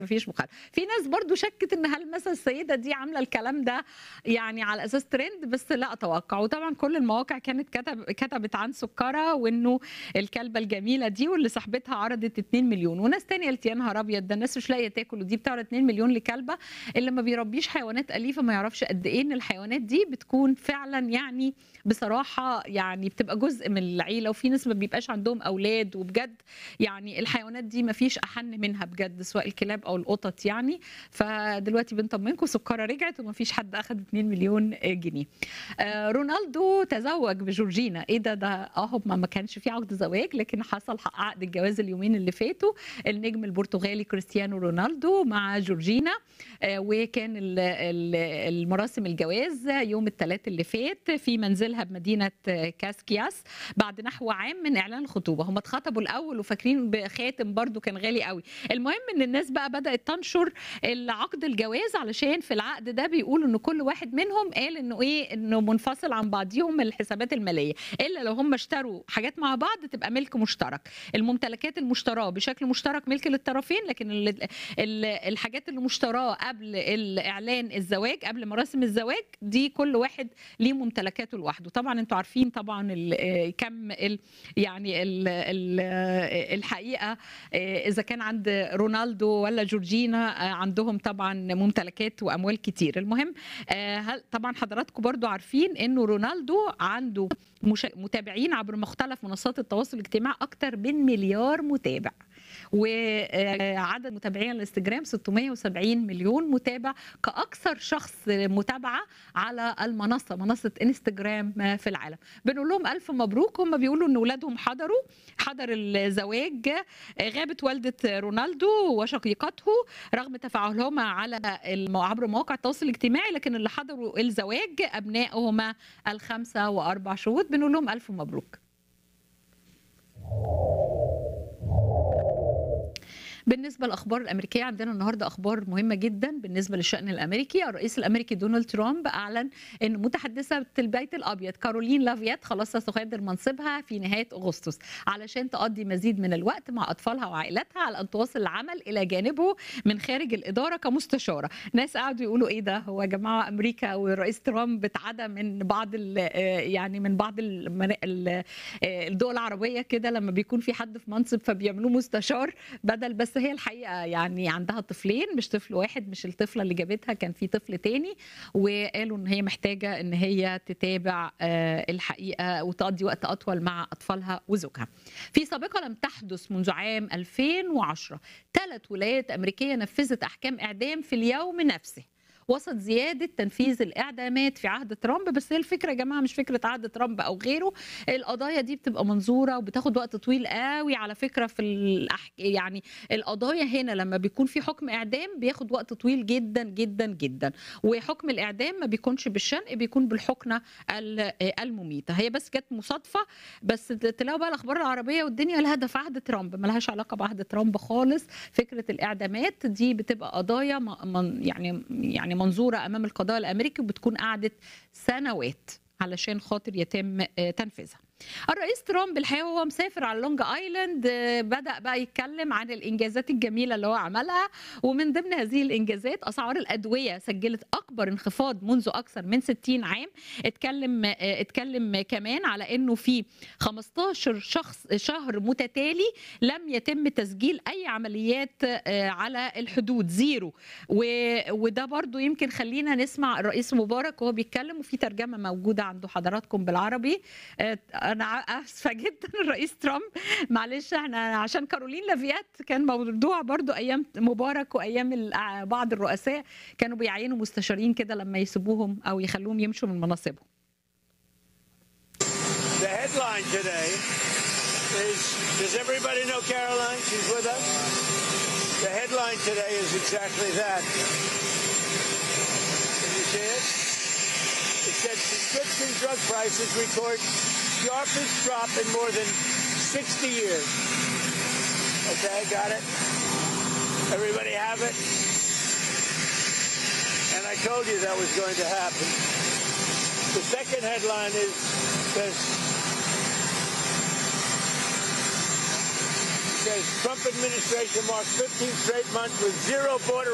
مفيش مخالفه في ناس برضو شكت ان هل مثلا السيده دي عامله الكلام ده يعني على اساس ترند بس لا اتوقع وطبعا كل المواقع كانت كتب كتبت عن سكره وانه الكلبه الجميله دي واللي صاحبتها عرضت 2 مليون وناس تانية قالت يا نهار ابيض ده الناس مش لاقيه تاكل ودي بتعرض 2 مليون لكلبه اللي ما بيربيش حيوانات اليفه ما يعرفش قد ايه ان الحيوانات دي بتكون فعلا يعني بصراحه يعني بتبقى جزء من العيله وفي ناس ما بيبقاش عندهم اولاد وبجد يعني الحيوانات دي ما فيش احن منها بجد سواء الكلاب او القطط يعني فدلوقتي بنطمنكم سكره رجعت وما فيش حد اخذ 2 مليون جنيه آه رونالدو تزوج بجورجينا ايه ده ده اه ما كانش في عقد زواج لكن حصل عقد الجواز اليومين اللي فاتوا النجم البرتغالي كريستيانو رونالدو مع جورجينا آه وكان ال ال المراسم الجواز يوم الثلاث اللي فات في منزلها بمدينه كاسكياس بعد نحو عام من اعلان الخطوبه هم اتخطبوا الاول وفاكرين بخاتم برضو كان غالي قوي المهم ان الناس بقى بدات تنشر عقد الجواز علشان في العقد ده بيقولوا ان كل واحد منهم قال انه ايه انه منفصل عن بعضيهم الحسابات الماليه الا لو هم اشتروا حاجات مع بعض تبقى ملك مشترك الممتلكات المشتراه بشكل مشترك ملك للطرفين لكن ال ال الحاجات اللي مشتراه قبل الاعلان الزواج قبل مراسم الزواج دي كل واحد ليه ممتلكاته لوحده طبعا انتوا عارفين طبعا ال كم ال يعني ال ال الحقيقه اذا كان عند رونالدو ولا جورجينا عندهم طبعا ممتلكات واموال كتير المهم طبعا حضراتكم برضو عارفين انه رونالدو عنده متابعين عبر مختلف منصات التواصل الاجتماعي اكتر من مليار متابع وعدد متابعين الانستجرام 670 مليون متابع كاكثر شخص متابعه على المنصه منصه انستجرام في العالم بنقول لهم الف مبروك هم بيقولوا ان اولادهم حضروا حضر الزواج غابت والده رونالدو وشقيقته رغم تفاعلهما على عبر مواقع التواصل الاجتماعي لكن اللي حضروا الزواج ابنائهما الخمسه واربع شهود بنقول لهم الف مبروك بالنسبه للاخبار الامريكيه عندنا النهارده اخبار مهمه جدا بالنسبه للشان الامريكي الرئيس الامريكي دونالد ترامب اعلن ان متحدثه البيت الابيض كارولين لافيات خلاص ستغادر منصبها في نهايه اغسطس علشان تقضي مزيد من الوقت مع اطفالها وعائلتها على ان تواصل العمل الى جانبه من خارج الاداره كمستشاره ناس قعدوا يقولوا ايه ده هو يا جماعه امريكا والرئيس ترامب اتعدى من بعض يعني من بعض الدول العربيه كده لما بيكون في حد في منصب فبيعملوه مستشار بدل بس هي الحقيقه يعني عندها طفلين مش طفل واحد مش الطفله اللي جابتها كان في طفل تاني وقالوا ان هي محتاجه ان هي تتابع الحقيقه وتقضي وقت اطول مع اطفالها وزوجها. في سابقه لم تحدث منذ عام 2010 ثلاث ولايات امريكيه نفذت احكام اعدام في اليوم نفسه. وسط زياده تنفيذ الاعدامات في عهد ترامب بس هي الفكره يا جماعه مش فكره عهد ترامب او غيره القضايا دي بتبقى منظوره وبتاخد وقت طويل قوي على فكره في الأحك... يعني القضايا هنا لما بيكون في حكم اعدام بياخد وقت طويل جدا جدا جدا وحكم الاعدام ما بيكونش بالشنق بيكون بالحقنه المميته هي بس جت مصادفه بس تلاقوا بقى الاخبار العربيه والدنيا لها ده في عهد ترامب ملهاش علاقه بعهد ترامب خالص فكره الاعدامات دي بتبقى قضايا من يعني يعني منظوره امام القضاء الامريكي وبتكون قعدت سنوات علشان خاطر يتم تنفيذها الرئيس ترامب الحقيقه وهو مسافر على لونج ايلاند بدا بقى يتكلم عن الانجازات الجميله اللي هو عملها ومن ضمن هذه الانجازات اسعار الادويه سجلت اكبر انخفاض منذ اكثر من 60 عام اتكلم اتكلم كمان على انه في 15 شخص شهر متتالي لم يتم تسجيل اي عمليات على الحدود زيرو وده برضو يمكن خلينا نسمع الرئيس مبارك وهو بيتكلم وفي ترجمه موجوده عند حضراتكم بالعربي انا اسفه جدا الرئيس ترامب معلش احنا عشان كارولين لافيات كان موضوع برضو ايام مبارك وايام بعض الرؤساء كانوا بيعينوا مستشارين كده لما يسيبوهم او يخلوهم يمشوا من مناصبهم The headline today is Does everybody know Caroline? She's with us. The headline today is exactly that. Can you see it? It said prescription drug prices record sharpest drop in more than 60 years. Okay, got it? Everybody have it? And I told you that was going to happen. The second headline is this. says Trump administration marks 15 straight months with zero border